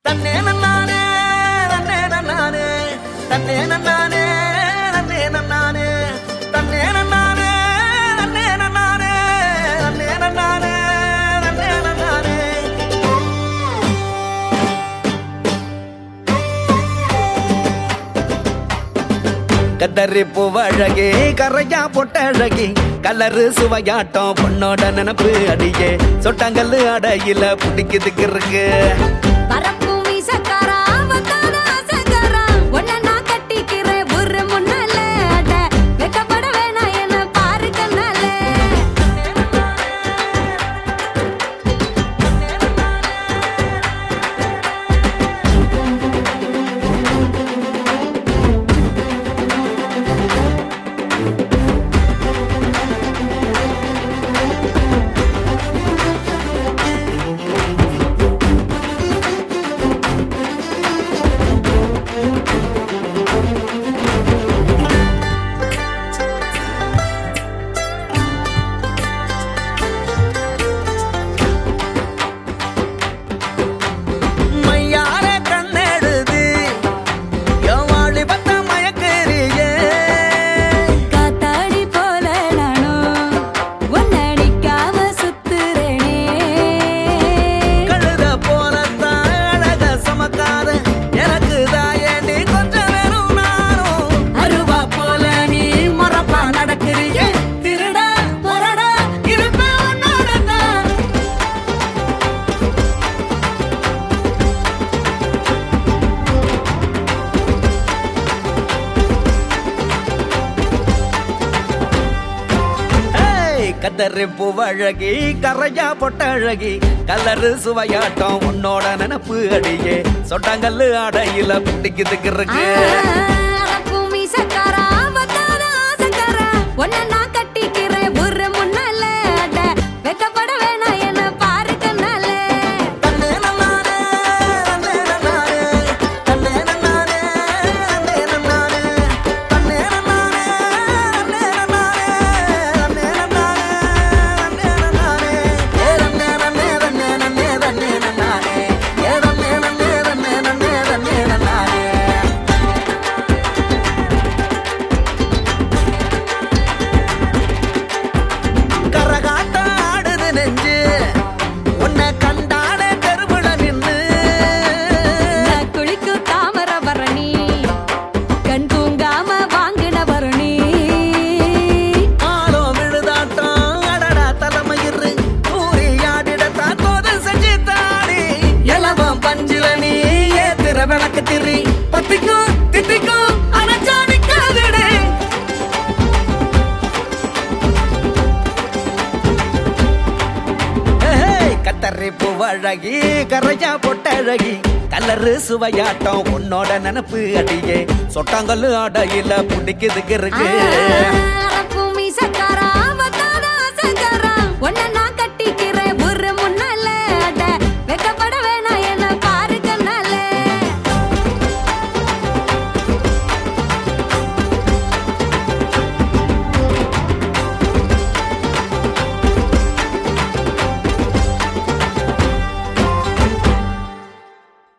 தன்னே நன்னானே நன்னே நன்னானே தன்னே நன்னானே நன்னே நன்னானே தன்னே நன்னானே நன்னே நன்னானே நன்னே நன்னானே நன்னே நன்னானே கத்தரி பூவழகி கரையா பொட்டழகி கலரு சுவையாட்டம் பொண்ணோட நினப்பு அடியே சொட்டாங்கல்லு அடையில பிடிக்குதுக்கு இருக்கு பரப்பு மீசக்காரா, வந்தான ஆசைக்காரா, உன்னை நான் கட்டிக்கிறேன் ஒரு முன்னால. அட, வெட்கப்பட வேணாம் என்னை பாரு கண்ணால. மையார கண்ணெடுது என் வாலிபத்த மயக்கறியே காத்தாடி போல நானும் உன்னை அடிக்காம சுத்துறேனே. கழுத போலத்தான் அழக சமக்காத எனக்கு தாயே நீ கொஞ்சம் வெறும் நானும் அருவா போல நீ மரப்பா நடக்கிறியே திருடா மரடா இருப்பேன் உன்னோட தான் ஏய், கத்தரி பூவழகி கரையா பொட்டழகி கலரு சுவையாட்டம் உன்னோட நினப்பு அடியே சொட்டாங்கல்லு அடையில பிடிக்குதுக்கு இருக்கு அரப்பு மீசக்காரா, வந்தான ஆசைக்காரா, உன்னை நான் கட்டிக்கிறேன் ஒரு முன்னால. அட, வெட்கப்பட வேணாம் என்னை பாரு கண்ணால. தன்னே நன்னானே, தன்னே நன்னானே, தன்னே நன்னானே, தன்னே நன்னானே, தன்னே நன்னானே, தன்னே நன்னானே, தன்னே நன்னானே, தன்னே நன்னானே. ஏ தன்னே நன்னே, தன்னே நன்னே, தன்னே நன்னானே. ஏ தன்னே நன்னே, தன்னே நன்னே, தன்னே நன்னானே. கரகாட்டம் ஆடுது நெஞ்சு உன்னை கண்டானே தெருவுல நின்னு நான் குளிக்கும் தாமிரபரணி, கண் தூங்காம வாங்கின பரணி. ஆளோ விழுதாட்டம் அடடா தலைமயிறு ஊறி ஆடிடத்தான் தோது செஞ்சு தாடி இளவம் பஞ்சில நீ ஏத்திர விளக்கு திரி பத்திக்கும் தித்திக்கும் அரைச்சா நிக்காதுடே ஏய், கத்தரி பூவழகி கரையா பொட்டழகி கலரு சுவையாட்டம் உன்னோட நினப்பு அடியே சொட்டாங்கல்லு அடையில பிடிக்குதுக்கு இருக்கு ஆ,